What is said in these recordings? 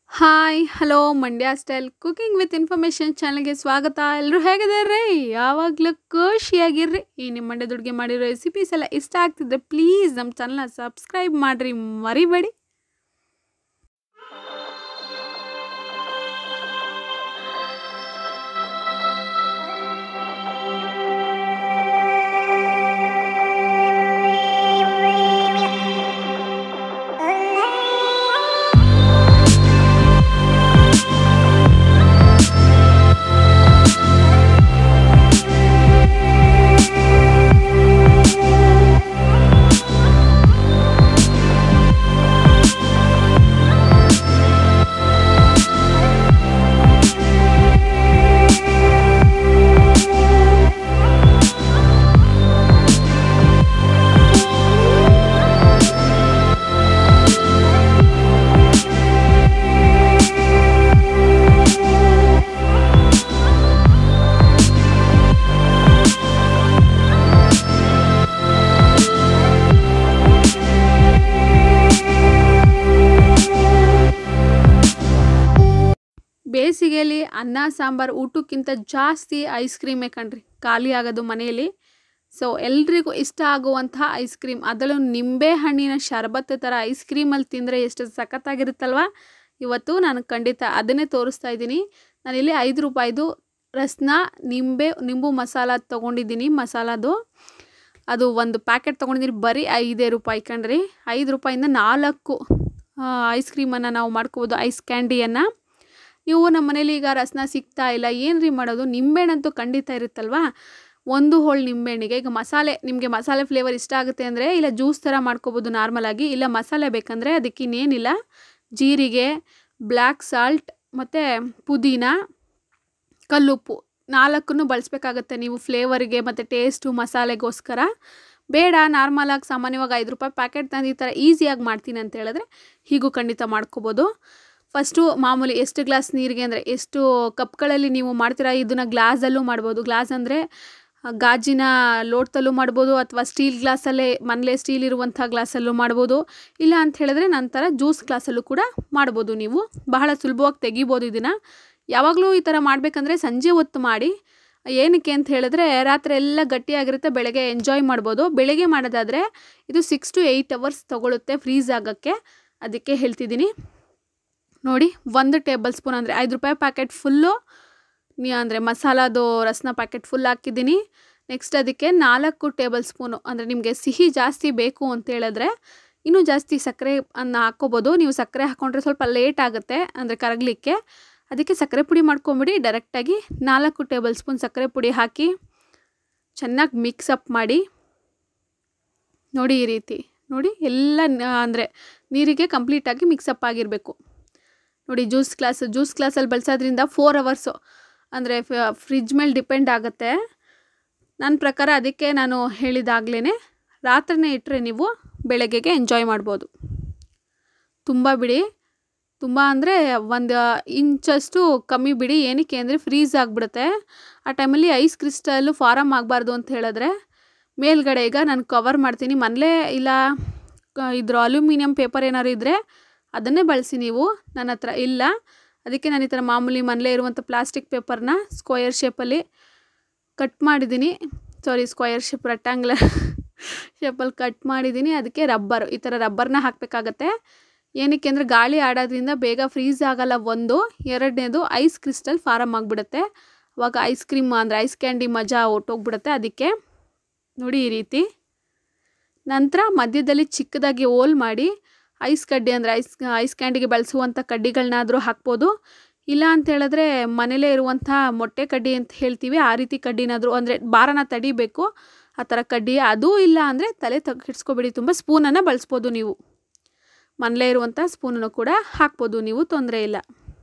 hi hello Mandya style cooking with information ಚಾನಲ್ಗೆ ಸ್ವಾಗತ ಎಲ್ಲರೂ ಹೇಗಿದ್ದಾರೆ ಯಾವಾಗಲೂ ಖುಷಿಯಾಗಿರ್ರಿ ಈ ನಿಮ್ಮ ಮಂಡ್ಯ ದುಡ್ಗೆ ಮಾಡಿರೋ ರೆಸಿಪೀಸ್ ಎಲ್ಲ ಇಷ್ಟ ಆಗ್ತಿದ್ರೆ ಪ್ಲೀಸ್ ನಮ್ಮ ಚಾನಲ್ನ ಸಬ್ಸ್ಕ್ರೈಬ್ ಮಾಡಿರಿ ಮರಿಬೇಡಿ ಬೇಸಿಗೆಯಲ್ಲಿ ಅನ್ನ ಸಾಂಬಾರು ಊಟಕ್ಕಿಂತ ಜಾಸ್ತಿ ಐಸ್ ಕ್ರೀಮೇ ಕಣ್ರಿ ಖಾಲಿ ಆಗೋದು ಮನೆಯಲ್ಲಿ ಸೊ ಎಲ್ರಿಗೂ ಇಷ್ಟ ಆಗುವಂತಹ ಐಸ್ ಕ್ರೀಮ್ ಅದರಲ್ಲೂ ನಿಂಬೆ ಹಣ್ಣಿನ ಶರಬತ್ ಥರ ಐಸ್ ಕ್ರೀಮಲ್ಲಿ ತಿಂದರೆ ಎಷ್ಟು ಸಖತ್ತಾಗಿರುತ್ತಲ್ವ ಇವತ್ತು ನಾನು ಖಂಡಿತ ಅದನ್ನೇ ತೋರಿಸ್ತಾ ಇದ್ದೀನಿ ನಾನಿಲ್ಲಿ ಐದು ರೂಪಾಯಿದು ರಸ್ನ ನಿಂಬೆ ನಿಂಬು ಮಸಾಲ ತೊಗೊಂಡಿದ್ದೀನಿ ಮಸಾಲದು ಅದು ಒಂದು ಪ್ಯಾಕೆಟ್ ತೊಗೊಂಡಿದ್ದೀನಿ ಬರೀ ಐದೇ ರೂಪಾಯಿ ಕಣ್ರಿ ಐದು ರೂಪಾಯಿಂದ ನಾಲ್ಕು ಐಸ್ ಕ್ರೀಮನ್ನು ನಾವು ಮಾಡ್ಕೋಬೋದು ಐಸ್ ಕ್ಯಾಂಡಿಯನ್ನು ನೀವು ನಮ್ಮ ಮನೇಲಿ ಈಗ ರಸನ ಸಿಗ್ತಾ ಇಲ್ಲ ಏನು ರೀ ಮಾಡೋದು ನಿಂಬೆಹಣ್ಣಂತೂ ಖಂಡಿತ ಇರುತ್ತಲ್ವಾ ಒಂದು ಹೋಳು ನಿಂಬೆಹಣ್ಣಿಗೆ ಈಗ ಮಸಾಲೆ ನಿಮಗೆ ಮಸಾಲೆ ಫ್ಲೇವರ್ ಇಷ್ಟ ಆಗುತ್ತೆ ಅಂದರೆ ಇಲ್ಲ ಜ್ಯೂಸ್ ಥರ ಮಾಡ್ಕೋಬೋದು ನಾರ್ಮಲಾಗಿ ಇಲ್ಲ ಮಸಾಲೆ ಬೇಕಂದರೆ ಅದಕ್ಕೆ ಇನ್ನೇನಿಲ್ಲ ಜೀರಿಗೆ ಬ್ಲ್ಯಾಕ್ ಸಾಲ್ಟ್ ಮತ್ತು ಪುದೀನ ಕಲ್ಲುಪ್ಪು ನಾಲ್ಕನ್ನು ಬಳಸಬೇಕಾಗತ್ತೆ ನೀವು ಫ್ಲೇವರಿಗೆ ಮತ್ತು ಟೇಸ್ಟು ಮಸಾಲೆಗೋಸ್ಕರ ಬೇಡ ನಾರ್ಮಲಾಗಿ ಸಾಮಾನ್ಯವಾಗಿ ಐದು ರೂಪಾಯಿ ಪ್ಯಾಕೆಟ್ ತಂದು ಈ ಥರ ಈಸಿಯಾಗಿ ಮಾಡ್ತೀನಿ ಅಂತ ಹೇಳಿದ್ರೆ ಹೀಗೂ ಖಂಡಿತ ಮಾಡ್ಕೋಬೋದು ಫಸ್ಟು ಮಾಮೂಲಿ ಎಷ್ಟು ಗ್ಲಾಸ್ ನೀರಿಗೆ ಅಂದರೆ ಎಷ್ಟು ಕಪ್ಗಳಲ್ಲಿ ನೀವು ಮಾಡ್ತೀರಾ ಇದನ್ನು ಗ್ಲಾಸಲ್ಲೂ ಮಾಡ್ಬೋದು ಗ್ಲಾಸ್ ಅಂದರೆ ಗಾಜಿನ ಲೋಟದಲ್ಲೂ ಮಾಡ್ಬೋದು ಅಥವಾ ಸ್ಟೀಲ್ ಗ್ಲಾಸಲ್ಲೇ ಮನೇಲೆ ಸ್ಟೀಲ್ ಇರುವಂಥ ಗ್ಲಾಸಲ್ಲೂ ಮಾಡ್ಬೋದು ಇಲ್ಲ ಅಂತ ಹೇಳಿದ್ರೆ ನಂತರ ಜ್ಯೂಸ್ ಗ್ಲಾಸಲ್ಲೂ ಕೂಡ ಮಾಡ್ಬೋದು ನೀವು ಬಹಳ ಸುಲಭವಾಗಿ ತೆಗಿಬೋದು ಇದನ್ನು ಯಾವಾಗಲೂ ಈ ಥರ ಮಾಡಬೇಕಂದ್ರೆ ಸಂಜೆ ಹೊತ್ತು ಮಾಡಿ ಏನಕ್ಕೆ ಅಂತ ಹೇಳಿದ್ರೆ ರಾತ್ರಿ ಎಲ್ಲ ಗಟ್ಟಿಯಾಗಿರುತ್ತೆ ಬೆಳಗ್ಗೆ ಎಂಜಾಯ್ ಮಾಡ್ಬೋದು ಬೆಳಗ್ಗೆ ಮಾಡೋದಾದರೆ ಇದು ಸಿಕ್ಸ್ ಟು ಏಯ್ಟ್ ಅವರ್ಸ್ ತೊಗೊಳುತ್ತೆ ಫ್ರೀಸ್ ಆಗೋಕ್ಕೆ ಅದಕ್ಕೆ ಹೇಳ್ತಿದ್ದೀನಿ ನೋಡಿ ಒಂದು ಟೇಬಲ್ ಸ್ಪೂನ್ ಅಂದರೆ ಐದು ರೂಪಾಯಿ ಪ್ಯಾಕೆಟ್ ಫುಲ್ಲು ನೀ ಅಂದರೆ ಮಸಾಲದು ರಸನ ಪ್ಯಾಕೆಟ್ ಫುಲ್ ಹಾಕಿದ್ದೀನಿ ನೆಕ್ಸ್ಟ್ ಅದಕ್ಕೆ ನಾಲ್ಕು ಟೇಬಲ್ ಸ್ಪೂನು ಅಂದರೆ ನಿಮಗೆ ಸಿಹಿ ಜಾಸ್ತಿ ಬೇಕು ಅಂತ ಹೇಳಿದ್ರೆ ಇನ್ನೂ ಜಾಸ್ತಿ ಸಕ್ಕರೆ ಅನ್ನ ಹಾಕ್ಕೋಬೋದು ನೀವು ಸಕ್ಕರೆ ಹಾಕ್ಕೊಂಡ್ರೆ ಸ್ವಲ್ಪ ಲೇಟ್ ಆಗುತ್ತೆ ಅಂದರೆ ಕರಗಲಿಕ್ಕೆ ಅದಕ್ಕೆ ಸಕ್ಕರೆ ಪುಡಿ ಮಾಡ್ಕೊಂಬಿಡಿ ಡೈರೆಕ್ಟಾಗಿ ನಾಲ್ಕು ಟೇಬಲ್ ಸ್ಪೂನ್ ಸಕ್ಕರೆ ಪುಡಿ ಹಾಕಿ ಚೆನ್ನಾಗಿ ಮಿಕ್ಸ್ ಅಪ್ ಮಾಡಿ ನೋಡಿ ಈ ರೀತಿ ನೋಡಿ ಎಲ್ಲ ಅಂದರೆ ನೀರಿಗೆ ಕಂಪ್ಲೀಟಾಗಿ ಮಿಕ್ಸಪ್ ಆಗಿರಬೇಕು ನೋಡಿ ಜ್ಯೂಸ್ ಗ್ಲಾಸ್ ಜ್ಯೂಸ್ ಗ್ಲಾಸಲ್ಲಿ ಬಳಸೋದ್ರಿಂದ ಫೋರ್ ಅವರ್ಸು ಅಂದರೆ ಫ್ರಿಜ್ ಮೇಲೆ ಡಿಪೆಂಡ್ ಆಗುತ್ತೆ ನನ್ನ ಪ್ರಕಾರ ಅದಕ್ಕೆ ನಾನು ಹೇಳಿದಾಗಲೇ ರಾತ್ರಿನೇ ಇಟ್ಟರೆ ನೀವು ಬೆಳಗ್ಗೆಗೆ ಎಂಜಾಯ್ ಮಾಡ್ಬೋದು ತುಂಬ ಬಿಡಿ ತುಂಬ ಅಂದರೆ ಒಂದು ಇಂಚಷ್ಟು ಕಮ್ಮಿ ಬಿಡಿ ಏನಕ್ಕೆ ಅಂದರೆ ಫ್ರೀಸ್ ಆಗಿಬಿಡುತ್ತೆ ಆ ಟೈಮಲ್ಲಿ ಐಸ್ ಕ್ರಿಸ್ಟಲ್ಲು ಫಾರಮ್ ಆಗಬಾರ್ದು ಅಂತ ಹೇಳಿದ್ರೆ ಮೇಲ್ಗಡೆ ಈಗ ನಾನು ಕವರ್ ಮಾಡ್ತೀನಿ ಮನೇಲೇ ಇಲ್ಲ ಇದ್ರ ಅಲ್ಯೂಮಿನಿಯಂ ಪೇಪರ್ ಏನಾದ್ರು ಇದ್ದರೆ ಅದನ್ನೇ ಬಳಸಿ ನೀವು ನನ್ನ ಹತ್ರ ಇಲ್ಲ ಅದಕ್ಕೆ ನಾನು ಈ ಥರ ಮಾಮೂಲಿ ಮನೇಲೇ ಇರುವಂಥ ಪ್ಲಾಸ್ಟಿಕ್ ಪೇಪರ್ನ ಸ್ಕ್ವಯರ್ ಶೇಪಲ್ಲಿ ಕಟ್ ಮಾಡಿದ್ದೀನಿ ಸಾರಿ ಸ್ಕ್ವಯರ್ ಶೇಪ್ ರೆಕ್ಟ್ಯಾಂಗ್ಲರ್ ಶೇಪಲ್ಲಿ ಕಟ್ ಮಾಡಿದ್ದೀನಿ ಅದಕ್ಕೆ ರಬ್ಬರು ಈ ಥರ ರಬ್ಬರ್ನ ಹಾಕಬೇಕಾಗತ್ತೆ ಏನಕ್ಕೆ ಅಂದರೆ ಗಾಳಿ ಆಡೋದ್ರಿಂದ ಬೇಗ ಫ್ರೀಸ್ ಆಗಲ್ಲ ಒಂದು ಎರಡನೇದು ಐಸ್ ಕ್ರಿಸ್ಟಲ್ ಫಾರಮ್ ಆಗಿಬಿಡುತ್ತೆ ಅವಾಗ ಐಸ್ ಕ್ರೀಮ್ ಅಂದರೆ ಐಸ್ ಕ್ಯಾಂಡಿ ಮಜಾ ಹೊಟ್ಟೋಗ್ಬಿಡುತ್ತೆ ಅದಕ್ಕೆ ನೋಡಿ ಈ ರೀತಿ ನಂತರ ಮಧ್ಯದಲ್ಲಿ ಚಿಕ್ಕದಾಗಿ ಓಲ್ ಮಾಡಿ ಐಸ್ ಕಡ್ಡಿ ಅಂದರೆ ಐಸ್ ಐಸ್ ಕ್ಯಾಂಡಿಗೆ ಬಳಸುವಂಥ ಕಡ್ಡಿಗಳನ್ನಾದರೂ ಹಾಕ್ಬೋದು ಇಲ್ಲ ಅಂತ ಹೇಳಿದ್ರೆ ಮನೇಲೇ ಇರುವಂಥ ಮೊಟ್ಟೆ ಕಡ್ಡಿ ಅಂತ ಹೇಳ್ತೀವಿ ಆ ರೀತಿ ಕಡ್ಡಿನಾದರೂ ಅಂದರೆ ಬಾರನ ತಡಿಬೇಕು ಆ ಥರ ಕಡ್ಡಿ ಅದೂ ಇಲ್ಲ ಅಂದರೆ ತಲೆ ತಗ್ಗಿಡ್ಸ್ಕೊಬೇಡಿ ತುಂಬ ಸ್ಪೂನನ್ನು ಬಳಸ್ಬೋದು ನೀವು ಮನೇಲೇ ಇರುವಂಥ ಸ್ಪೂನನ್ನು ಕೂಡ ಹಾಕ್ಬೋದು ನೀವು ತೊಂದರೆ ಇಲ್ಲ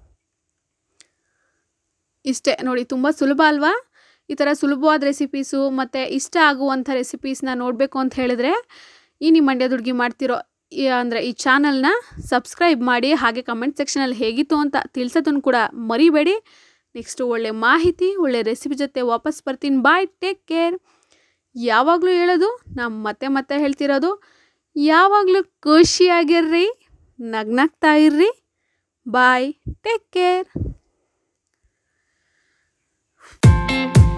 ಇಷ್ಟೇ ನೋಡಿ ತುಂಬ ಸುಲಭ ಅಲ್ವಾ ಈ ಥರ ಸುಲಭವಾದ ರೆಸಿಪೀಸು ಮತ್ತು ಇಷ್ಟ ಆಗುವಂಥ ರೆಸಿಪೀಸ್ನ ನೋಡಬೇಕು ಅಂತ ಹೇಳಿದ್ರೆ ಈ ನಿಮ್ಮ ಮಂಡ್ಯ ದುಡ್ಗಿ ಮಾಡ್ತಿರೋ ಅಂದರೆ ಈ ಚಾನಲ್ನ ಸಬ್ಸ್ಕ್ರೈಬ್ ಮಾಡಿ ಹಾಗೆ ಕಮೆಂಟ್ ಸೆಕ್ಷನಲ್ಲಿ ಹೇಗಿತ್ತು ಅಂತ ತಿಳಿಸೋದನ್ನು ಕೂಡ ಮರಿಬೇಡಿ ನೆಕ್ಸ್ಟು ಒಳ್ಳೆ ಮಾಹಿತಿ ಒಳ್ಳೆ ರೆಸಿಪಿ ಜೊತೆ ವಾಪಸ್ ಬರ್ತೀನಿ ಬಾಯ್ ಟೇಕ್ ಕೇರ್ ಯಾವಾಗಲೂ ಹೇಳೋದು ನಾನು ಮತ್ತೆ ಮತ್ತೆ ಹೇಳ್ತಿರೋದು ಯಾವಾಗಲೂ ಖುಷಿಯಾಗಿರ್ರಿ ನಗ್ನಗ್ತಾ ಇರ್ರಿ ಬಾಯ್ ಟೇಕ್ ಕೇರ್